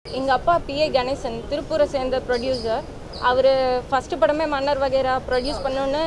எங்கள் அப்பா பிஏ கணேசன் திருப்பூரை சேர்ந்த ப்ரொடியூசர் அவர் ஃபஸ்ட்டு படமே மன்னர் வகைரா ப்ரொடியூஸ் பண்ணோன்னு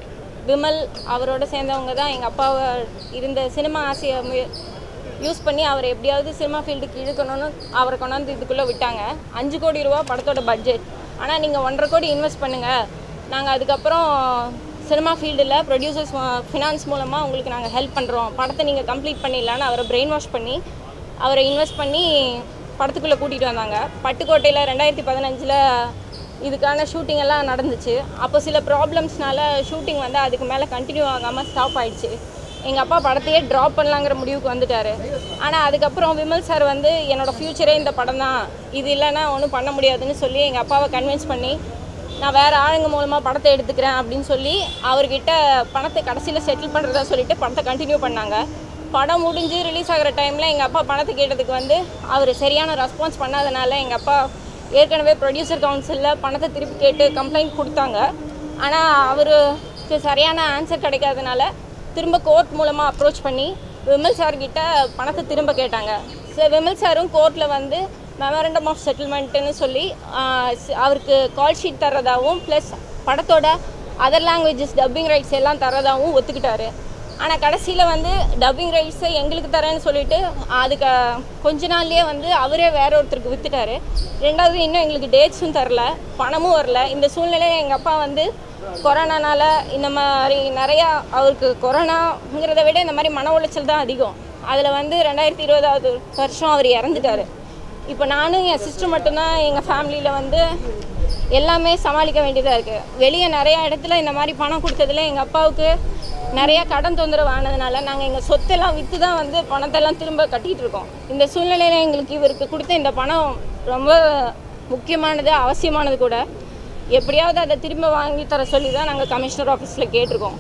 விமல் அவரோட சேர்ந்தவங்க தான் எங்கள் அப்பாவை இருந்த சினிமா ஆசையை மு- யூஸ் பண்ணி அவரை எப்படியாவது சினிமா ஃபீல்டுக்கு இழுக்கணும்னு அவரை கொண்டாந்து இதுக்குள்ளே விட்டாங்க அஞ்சு கோடி ரூபா படத்தோட பட்ஜெட் ஆனால் நீங்கள் ஒன்றரை கோடி இன்வெஸ்ட் பண்ணுங்கள் நாங்கள் அதுக்கப்புறம் சினிமா ஃபீல்டில் ப்ரொடியூசர்ஸ் ஃபினான்ஸ் மூலமாக உங்களுக்கு நாங்கள் ஹெல்ப் பண்ணுறோம் படத்தை நீங்கள் கம்ப்ளீட் பண்ணிடலான்னு அவரை பிரெயின் வாஷ் பண்ணி அவரை இன்வெஸ்ட் பண்ணி படத்துக்குள்ளே கூட்டிகிட்டு வந்தாங்க பட்டுக்கோட்டையில் ரெண்டாயிரத்தி பதினஞ்சில் இதுக்கான ஷூட்டிங் எல்லாம் நடந்துச்சு அப்போ சில ப்ராப்ளம்ஸ்னால ஷூட்டிங் வந்து அதுக்கு மேலே கண்டினியூ ஆகாமல் ஸ்டாப் ஆயிடுச்சு எங்கள் அப்பா படத்தையே ட்ராப் பண்ணலாங்கிற முடிவுக்கு வந்துட்டார் ஆனால் அதுக்கப்புறம் விமல் சார் வந்து என்னோடய ஃப்யூச்சரே இந்த படம் தான் இது இல்லைன்னா ஒன்றும் பண்ண முடியாதுன்னு சொல்லி எங்கள் அப்பாவை கன்வின்ஸ் பண்ணி நான் வேறு ஆளுங்க மூலமாக படத்தை எடுத்துக்கிறேன் அப்படின்னு சொல்லி அவர்கிட்ட பணத்தை கடைசியில் செட்டில் பண்ணுறதா சொல்லிட்டு படத்தை கண்டினியூ பண்ணாங்க படம் முடிஞ்சு ரிலீஸ் ஆகிற டைமில் எங்கள் அப்பா பணத்தை கேட்டதுக்கு வந்து அவர் சரியான ரெஸ்பான்ஸ் பண்ணாதனால எங்கள் அப்பா ஏற்கனவே ப்ரொடியூசர் கவுன்சிலில் பணத்தை திருப்பி கேட்டு கம்ப்ளைண்ட் கொடுத்தாங்க ஆனால் அவருக்கு சரியான ஆன்சர் கிடைக்காதனால திரும்ப கோர்ட் மூலமாக அப்ரோச் பண்ணி விமல் சார்கிட்ட பணத்தை திரும்ப கேட்டாங்க சரி விமல் சாரும் கோர்ட்டில் வந்து மெமரண்டம் ஆஃப் செட்டில்மெண்ட்டுன்னு சொல்லி ஆஹ், ஸ்- அவருக்கு கால் ஷீட் தர்றதாகவும் ப்ளஸ் படத்தோட அதர் லாங்குவேஜஸ் டப்பிங் ரைட்ஸ் எல்லாம் தரதாகவும் ஒத்துக்கிட்டாரு ஆனால் கடைசியில் வந்து டப்பிங் ரைட்ஸை எங்களுக்கு தரேன்னு சொல்லிட்டு அதுக்கு கொஞ்ச நாள்லயே வந்து அவரே வேற ஒருத்தருக்கு வித்துட்டாரு ரெண்டாவது இன்னும் எங்களுக்கு டேட்ஸும் தரல பணமும் வரல இந்த சூழ்நிலையில் எங்கள் அப்பா வந்து கொரோனானால இந்த மாதிரி நிறையா அவருக்கு கொரோனாங்கிறத விட இந்த மாதிரி மன உளைச்சல் தான் அதிகம் அதில் வந்து ரெண்டாயிரத்தி இருபதாவது வருஷம் அவர் இறந்துட்டாரு இப்போ நானும் என் சிஸ்டர் மட்டும்தான் எங்கள் ஃபேமிலியில் வந்து எல்லாமே சமாளிக்க வேண்டியதாக இருக்குது வெளியே நிறைய இடத்துல இந்த மாதிரி பணம் கொடுத்ததுல எங்கள் அப்பாவுக்கு நிறைய கடன் தொந்தரவு ஆனதுனால நாங்கள் எங்கள் சொத்தெல்லாம் விற்று தான் வந்து பணத்தெல்லாம் திரும்ப கட்டிகிட்டு இருக்கோம் இந்த சூழ்நிலையில் எங்களுக்கு இவருக்கு கொடுத்த இந்த பணம் ரொம்ப முக்கியமானது அவசியமானது கூட எப்படியாவது அதை திரும்ப வாங்கி தர சொல்லி தான் நாங்கள் கமிஷனர் ஆஃபீஸில் கேட்டிருக்கோம்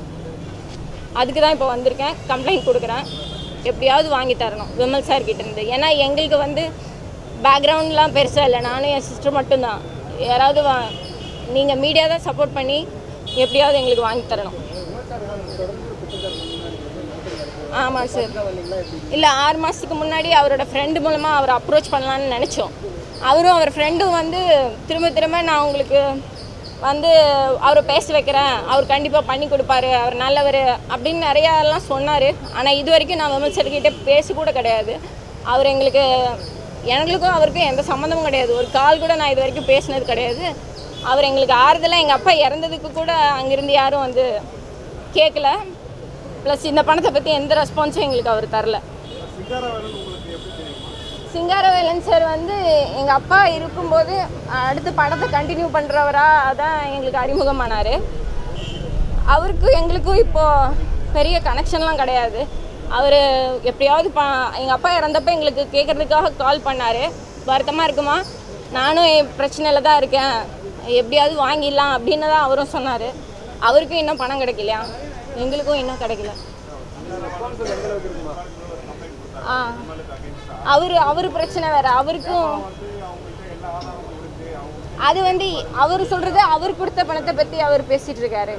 அதுக்கு தான் இப்போ வந்திருக்கேன் கம்ப்ளைண்ட் கொடுக்குறேன் எப்படியாவது வாங்கி தரணும் விமல் சார் கிட்ட இருந்து ஏன்னா எங்களுக்கு வந்து பேக்ரவுண்ட்லாம் பெருசாக இல்லை நானும் என் சிஸ்டர் மட்டும்தான் யாராவது வா நீங்கள் மீடியா தான் சப்போர்ட் பண்ணி எப்படியாவது எங்களுக்கு வாங்கி தரணும் ஆமாம் சார் இல்லை ஆறு மாதத்துக்கு முன்னாடி அவரோட ஃப்ரெண்டு மூலமாக அவரை அப்ரோச் பண்ணலான்னு நினச்சோம் அவரும் அவர் ஃப்ரெண்டும் வந்து திரும்ப திரும்ப நான் உங்களுக்கு வந்து அவரை பேச வைக்கிறேன் அவர் கண்டிப்பாக பண்ணி கொடுப்பாரு அவர் நல்லவர் அப்படின்னு நிறையா எல்லாம் சொன்னார் ஆனால் இது வரைக்கும் நான் விமர்சகர்கிட்ட பேசி கூட கிடையாது அவர் எங்களுக்கு எங்களுக்கும் அவருக்கும் எந்த சம்மந்தமும் கிடையாது ஒரு கால் கூட நான் இது வரைக்கும் பேசினது கிடையாது அவர் எங்களுக்கு ஆறுதலாக எங்கள் அப்பா இறந்ததுக்கு கூட அங்கேருந்து யாரும் வந்து கேட்கல ப்ளஸ் இந்த பணத்தை பற்றி எந்த ரெஸ்பான்ஸும் எங்களுக்கு அவர் தரல சிங்காரவேலன் சார் வந்து எங்கள் அப்பா இருக்கும்போது அடுத்து படத்தை கண்டினியூ பண்ணுறவரா அதான் எங்களுக்கு அறிமுகமானார் அவருக்கு எங்களுக்கும் இப்போது பெரிய கனெக்ஷன்லாம் கிடையாது அவர் எப்படியாவது ப எங்கள் அப்பா இறந்தப்ப எங்களுக்கு கேட்குறதுக்காக கால் பண்ணார் வருத்தமாக இருக்குமா நானும் என் பிரச்சனையில் தான் இருக்கேன் எப்படியாவது வாங்கிடலாம் அப்படின்னு தான் அவரும் சொன்னார் அவருக்கும் இன்னும் பணம் கிடைக்கலையா எங்களுக்கும் இன்னும் கிடைக்கல ஆ அவர் அவர் பிரச்சனை வேற அவருக்கும் அது வந்து அவர் சொல்றது அவர் கொடுத்த பணத்தை பத்தி அவர் பேசிட்டு இருக்காரு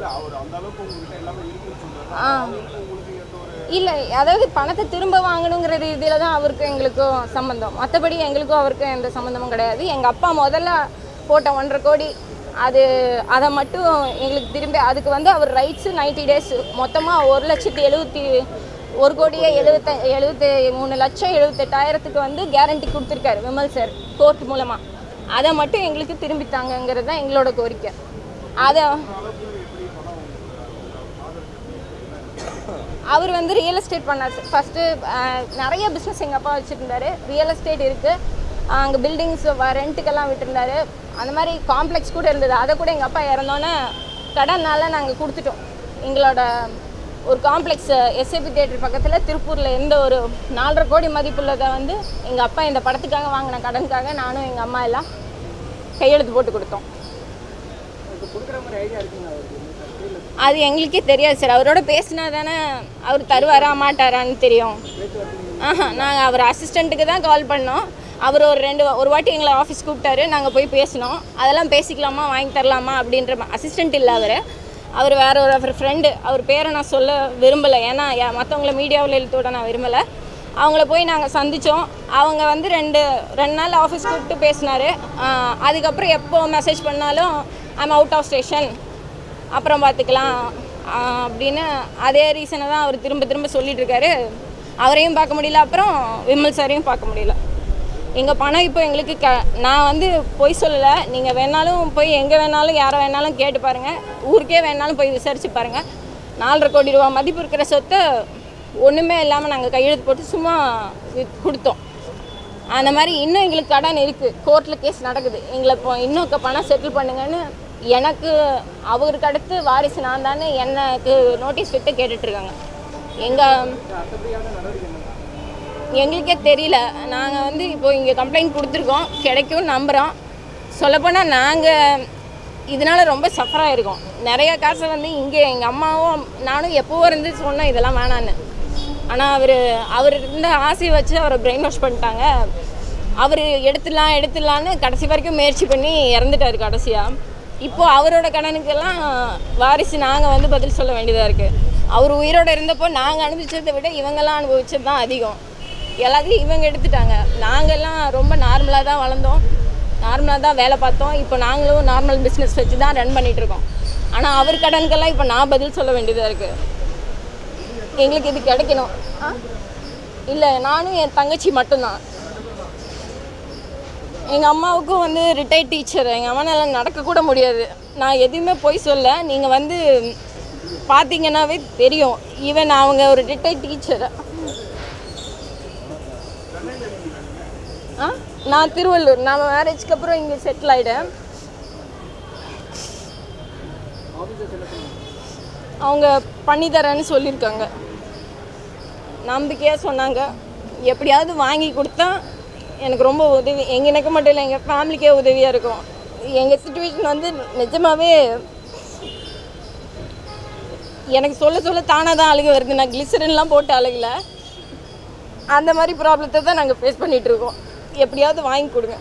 ஆ இல்லை அதாவது பணத்தை திரும்ப வாங்கணுங்கிற ரீதியில் தான் அவருக்கும் எங்களுக்கும் சம்மந்தம் மற்றபடி எங்களுக்கும் அவருக்கும் எந்த சம்மந்தமும் கிடையாது எங்கள் அப்பா முதல்ல போட்ட ஒன்றரை கோடி அது அதை மட்டும் எங்களுக்கு திரும்பி அதுக்கு வந்து அவர் ரைட்ஸு நைன்டி டேஸ் மொத்தமாக ஒரு லட்சத்தி எழுபத்தி ஒரு கோடியே எழுபத்த எழுபத்தி மூணு லட்சம் எழுபத்தெட்டாயிரத்துக்கு வந்து கேரண்டி கொடுத்துருக்காரு விமல் சார் கோர்ட் மூலமாக அதை மட்டும் எங்களுக்கு திரும்பி தாங்கங்கிறது தான் எங்களோட கோரிக்கை அதை அவர் வந்து ரியல் எஸ்டேட் பண்ணார் ஃபஸ்ட்டு நிறைய பிஸ்னஸ் எங்கள் அப்பா வச்சுருந்தாரு ரியல் எஸ்டேட் இருக்குது அங்கே பில்டிங்ஸ் ரெண்ட்டுக்கெல்லாம் விட்டுருந்தாரு அந்த மாதிரி காம்ப்ளெக்ஸ் கூட இருந்தது அதை கூட எங்கள் அப்பா இறந்தோன்னே கடன்னால நாங்கள் கொடுத்துட்டோம் எங்களோட ஒரு காம்ப்ளெக்ஸ் எஸ்ஏபி தேட்டர் பக்கத்தில் திருப்பூரில் இருந்த ஒரு நாலரை கோடி மதிப்புள்ளதை வந்து எங்கள் அப்பா இந்த படத்துக்காக வாங்கின கடனுக்காக நானும் எங்கள் அம்மா எல்லாம் கையெழுத்து போட்டு கொடுத்தோம் அது எங்களுக்கே தெரியாது சார் அவரோட பேசினா தானே அவர் தருவாரா மாட்டாரான்னு தெரியும் ஆஹா நாங்கள் அவர் அசிஸ்டண்ட்டுக்கு தான் கால் பண்ணோம் அவர் ஒரு ரெண்டு ஒரு வாட்டி எங்களை ஆஃபீஸ் கூப்பிட்டாரு நாங்கள் போய் பேசினோம் அதெல்லாம் பேசிக்கலாமா வாங்கி தரலாமா அப்படின்ற அசிஸ்டண்ட் இல்லை அவர் அவர் வேற ஒரு அவர் ஃப்ரெண்டு அவர் பேரை நான் சொல்ல விரும்பலை ஏன்னா யா- மற்றவங்கள மீடியாவில் இழுத்து விட நான் விரும்பலை அவங்கள போய் நாங்கள் சந்தித்தோம் அவங்க வந்து ரெண்டு ரெண்டு நாள் ஆஃபீஸ் கூப்பிட்டு பேசினாரு ஆஹ் அதுக்கப்புறம் எப்போ மெசேஜ் பண்ணாலும் ஐம் அவுட் ஆஃப் ஸ்டேஷன் அப்புறம் பார்த்துக்கலாம் ஆஹ் அப்படின்னு அதே ரீசனை தான் அவர் திரும்ப திரும்ப சொல்லிட்டு இருக்காரு அவரையும் பார்க்க முடியல அப்புறம் விமல் சாரையும் பார்க்க முடியல எங்கள் பணம் இப்போ எங்களுக்கு க நான் வந்து பொய் சொல்லலை நீங்கள் வேணாலும் போய் எங்கே வேணாலும் யாரை வேணாலும் கேட்டு பாருங்கள் ஊருக்கே வேணாலும் போய் விசாரிச்சு பாருங்கள் நாலரை கோடி ரூபா மதிப்பு இருக்கிற சொத்தை ஒன்றுமே இல்லாமல் நாங்கள் கையெழுத்து போட்டு சும்மா வித்- கொடுத்தோம் அந்த மாதிரி இன்னும் எங்களுக்கு கடன் இருக்குது கோர்ட்டில் கேஸ் நடக்குது எங்களை இப்போ இன்னும் க- பணம் செட்டில் பண்ணுங்கன்னு எனக்கு அவருக்கு அடுத்து வாரிசு நான் தானே எனக்கு நோட்டீஸ் விட்டு கேட்டுட்ருக்காங்க எங்கள் எங்களுக்கே தெரியல நாங்கள் வந்து இப்போ இங்கே கம்ப்ளைண்ட் கொடுத்துருக்கோம் கிடைக்கும்னு நம்புகிறோம் சொல்லப்போனால் நாங்கள் இதனால ரொம்ப சஃபராக இருக்கோம் நிறைய காசை வந்து இங்கே எங்கள் அம்மாவும் நானும் எப்போவோ இருந்து சொன்னோம் இதெல்லாம் வேணான்னு ஆனால் அவர் அவர் இருந்த ஆசையை வச்சு அவரை பிரெயின் வாஷ் பண்ணிட்டாங்க அவர் எடுத்துடலாம் எடுத்துடலான்னு கடைசி வரைக்கும் முயற்சி பண்ணி இறந்துட்டார் கடைசியாக இப்போது அவரோட கடனுக்கெல்லாம் வாரிசு நாங்கள் வந்து பதில் சொல்ல வேண்டியதாக இருக்குது அவர் உயிரோடு இருந்தப்போ நாங்கள் அனுபவிச்சதை விட இவங்கெல்லாம் அனுபவிச்சது தான் அதிகம் எல்லாத்தையும் இவங்க எடுத்துட்டாங்க நாங்கெல்லாம் ரொம்ப நார்மலாக தான் வளர்ந்தோம் நார்மலாக தான் வேலை பார்த்தோம் இப்போ நாங்களும் நார்மல் பிஸ்னஸ் வச்சு தான் ரன் பண்ணிட்டு இருக்கோம் ஆனால் அவர் கடனுக்கெல்லாம் இப்போ நான் பதில் சொல்ல வேண்டியதாக இருக்குது எங்களுக்கு இது கிடைக்கணும் ஆ இல்லை நானும் என் தங்கச்சி மட்டும்தான் எங்கள் அம்மாவுக்கும் வந்து ரிட்டையர்ட் டீச்சர் எங்கள் அம்மானால நடக்கக்கூட முடியாது நான் எதுவுமே போய் சொல்ல நீங்கள் வந்து பார்த்தீங்கன்னாவே தெரியும் ஈவன் அவங்க ஒரு ரிட்டையர்ட் டீச்சர் ஆ நான் திருவள்ளூர் நான் மேரேஜ்க்கு அப்புறம் இங்கே செட்டில் ஆகிட்டேன் அவங்க பண்ணித்தரேன்னு சொல்லியிருக்காங்க நம்பிக்கையாக சொன்னாங்க எப்படியாவது வாங்கி கொடுத்தா எனக்கு ரொம்ப உதவி எங்கள் எனக்கு மட்டும் இல்லை எங்கள் ஃபேமிலிக்கே உதவியாக இருக்கும் எங்கள் சுச்சுவேஷன் வந்து நிஜமாகவே எனக்கு சொல்ல சொல்ல தானாக தான் அழுக வருது நான் கிளிசரின்லாம் போட்டு அழுகல அந்த மாதிரி ப்ராப்ளத்தை தான் நாங்கள் ஃபேஸ் பண்ணிகிட்டு இருக்கோம் எப்படியாவது வாங்கி கொடுங்க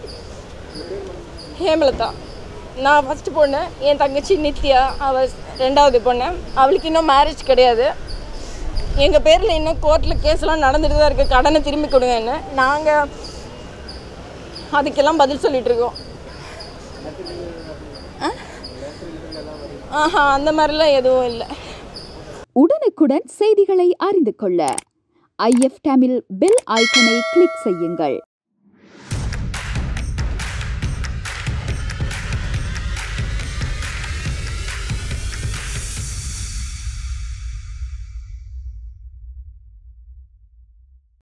ஹேமலதா நான் ஃபஸ்ட்டு பொண்ணு என் தங்கச்சி நித்யா அவள் ரெண்டாவது பொண்ணு அவளுக்கு இன்னும் மேரேஜ் கிடையாது எங்கள் பேரில் இன்னும் கோர்ட்டில் கேஸ்லாம் நடந்துட்டு தான் இருக்குது கடனை திரும்பி கொடுங்கன்னு நாங்கள் அதுக்கெல்லாம் பதில் சொல்லிட்டு இருக்கோம் ஆ? ஆஹா அந்த மாதிரிலாம் எதுவும் இல்லை உடனுக்குடன் செய்திகளை அறிந்து கொள்ள ஐஎஃப் தமிழ் பெல் ஐக்கனை கிளிக் செய்யுங்கள்